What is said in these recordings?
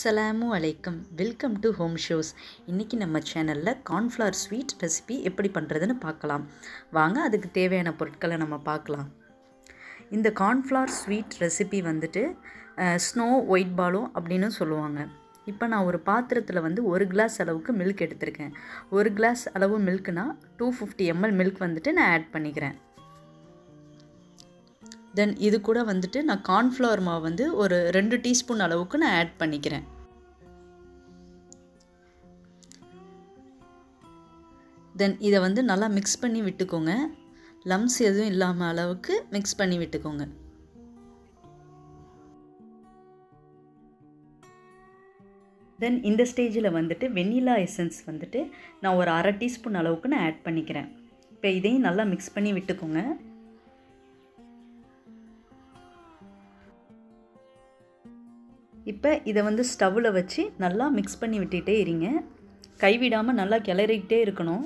அஸ்ஸலாமு அலைக்கும் welcome to home shows இன்றைக்கி நம்ம சேனலில் கார்ன்ஃப்ளவர் ஸ்வீட் ரெசிபி எப்படி பண்ணுறதுன்னு பார்க்கலாம் வாங்க அதுக்கு தேவையான பொருட்களை நம்ம பார்க்கலாம் இந்த கார்ன்ஃப்ளவர் ஸ்வீட் ரெசிபி வந்துட்டு ஸ்னோ ஒயிட் பாலும் அப்படின்னு சொல்லுவாங்க இப்போ நான் ஒரு பாத்திரத்தில் வந்து ஒரு கிளாஸ் அளவுக்கு மில்க் எடுத்திருக்கேன் ஒரு கிளாஸ் அளவு மில்க்னா டூ ஃபிஃப்டி எம்எல் மில்க் வந்துட்டு நான் ஆட் பண்ணிக்கிறேன் தென் இது கூட வந்துட்டு நான் கார்ன்ஃப்ளவர் மாவு வந்து ஒரு ரெண்டு டீஸ்பூன் அளவுக்கு நான் ஆட் பண்ணிக்கிறேன் தென் இதை வந்து நல்லா மிக்ஸ் பண்ணி விட்டுக்கோங்க லம்ஸ் எதுவும் இல்லாமல் அளவுக்கு மிக்ஸ் பண்ணி விட்டுக்கோங்க தென் இந்த ஸ்டேஜில் வந்துட்டு வெண்ணிலா எசன்ஸ் வந்துட்டு நான் ஒரு அரை டீஸ்பூன் அளவுக்கு நான் ஆட் பண்ணிக்கிறேன் இப்போ இதையும் நல்லா மிக்ஸ் பண்ணி விட்டுக்கோங்க இப்போ இதை வந்து ஸ்டவ்வில் வச்சு நல்லா மிக்ஸ் பண்ணி விட்டுகிட்டே இருங்க கைவிடாமல் நல்லா கிளறிக்கிட்டே இருக்கணும்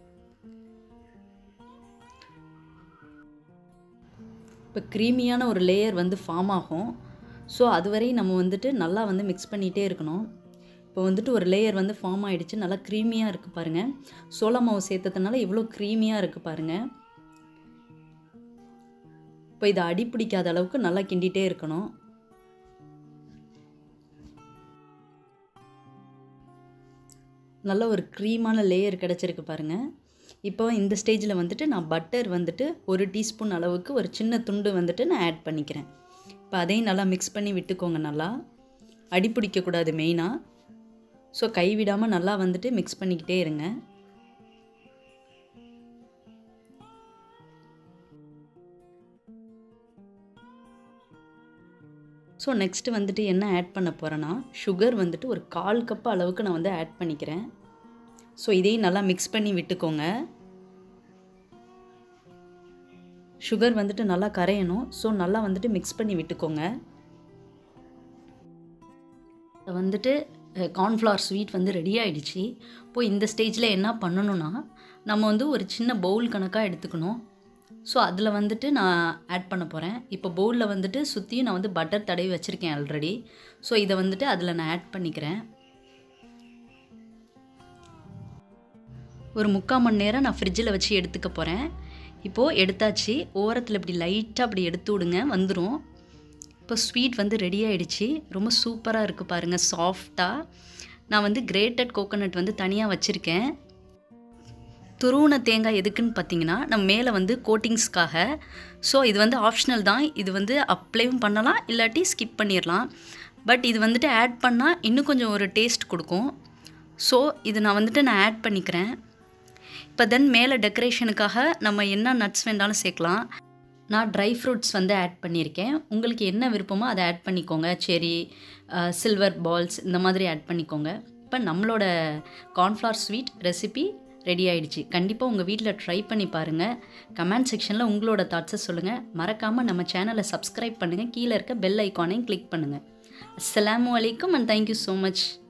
இப்போ க்ரீமியான ஒரு லேயர் வந்து ஃபார்ம் ஆகும் ஸோ அதுவரை நம்ம வந்துட்டு நல்லா வந்து மிக்ஸ் பண்ணிகிட்டே இருக்கணும் இப்போ வந்துட்டு ஒரு லேயர் வந்து ஃபார்ம் ஆகிடுச்சு நல்லா க்ரீமியாக இருக்குது பாருங்கள் சோள மாவு சேர்த்ததுனால இவ்வளோ க்ரீமியாக இருக்குது பாருங்கள் இப்போ இதை அடி பிடிக்காத அளவுக்கு நல்லா கிண்டிகிட்டே இருக்கணும் நல்ல ஒரு க்ரீமான லேயர் கிடச்சிருக்கு பாருங்கள் இப்போ இந்த ஸ்டேஜில் வந்துட்டு நான் பட்டர் வந்துட்டு ஒரு டீஸ்பூன் அளவுக்கு ஒரு சின்ன துண்டு வந்துட்டு நான் ஆட் பண்ணிக்கிறேன் இப்போ அதையும் நல்லா மிக்ஸ் பண்ணி விட்டுக்கோங்க நல்லா அடி பிடிக்கக்கூடாது மெயினாக ஸோ கைவிடாமல் நல்லா வந்துட்டு மிக்ஸ் பண்ணிக்கிட்டே இருங்க ஸோ நெக்ஸ்ட்டு வந்துட்டு என்ன ஆட் பண்ண போகிறேன்னா சுகர் வந்துட்டு ஒரு கால் கப் அளவுக்கு நான் வந்து ஆட் பண்ணிக்கிறேன் ஸோ இதையும் நல்லா மிக்ஸ் பண்ணி விட்டுக்கோங்க சுகர் வந்துட்டு நல்லா கரையணும் ஸோ நல்லா வந்துட்டு மிக்ஸ் பண்ணி விட்டுக்கோங்க வந்துட்டு கார்ன்ஃப்ளவர் ஸ்வீட் வந்து ரெடி ஆகிடுச்சு இப்போது இந்த ஸ்டேஜில் என்ன பண்ணணும்னா நம்ம வந்து ஒரு சின்ன பவுல் கணக்காக எடுத்துக்கணும் ஸோ அதில் வந்துட்டு நான் ஆட் பண்ண போகிறேன் இப்போ பவுலில் வந்துட்டு சுற்றியும் நான் வந்து பட்டர் தடவி வச்சுருக்கேன் ஆல்ரெடி ஸோ இதை வந்துட்டு அதில் நான் ஆட் பண்ணிக்கிறேன் ஒரு முக்கால் மணி நேரம் நான் ஃப்ரிட்ஜில் வச்சு எடுத்துக்க போகிறேன் இப்போது எடுத்தாச்சு ஓரத்தில் இப்படி லைட்டாக அப்படி எடுத்து விடுங்க வந்துடும் இப்போ ஸ்வீட் வந்து ரெடி ஆகிடுச்சு ரொம்ப சூப்பராக இருக்குது பாருங்கள் சாஃப்டாக நான் வந்து கிரேட்டட் கோகோனட் வந்து தனியாக வச்சுருக்கேன் துருவன தேங்காய் எதுக்குன்னு பார்த்தீங்கன்னா நம்ம மேலே வந்து கோட்டிங்ஸ்க்காக ஸோ இது வந்து ஆப்ஷனல் தான் இது வந்து அப்ளைவும் பண்ணலாம் இல்லாட்டி ஸ்கிப் பண்ணிடலாம் பட் இது வந்துட்டு ஆட் பண்ணால் இன்னும் கொஞ்சம் ஒரு டேஸ்ட் கொடுக்கும் ஸோ இது நான் வந்துட்டு நான் ஆட் பண்ணிக்கிறேன் இப்போ தென் மேலே டெக்கரேஷனுக்காக நம்ம என்ன நட்ஸ் வேண்டாலும் சேர்க்கலாம் நான் ட்ரை ஃப்ரூட்ஸ் வந்து ஆட் பண்ணியிருக்கேன் உங்களுக்கு என்ன விருப்பமோ அதை ஆட் பண்ணிக்கோங்க செரி சில்வர் பால்ஸ் இந்த மாதிரி ஆட் பண்ணிக்கோங்க இப்போ நம்மளோட கார்ன்ஃப்ளவர் ஸ்வீட் ரெசிபி ரெடி ஆகிடுச்சு கண்டிப்பாக உங்கள் வீட்டில் ட்ரை பண்ணி பாருங்கள் கமெண்ட் செக்ஷனில் உங்களோட தாட்ஸை சொல்லுங்கள் மறக்காமல் நம்ம சேனலை சப்ஸ்கிரைப் பண்ணுங்கள் கீழே இருக்க பெல் ஐக்கானையும் கிளிக் பண்ணுங்கள் அஸ்லாம் வலைக்கம் அண்ட் தேங்க்யூ ஸோ மச்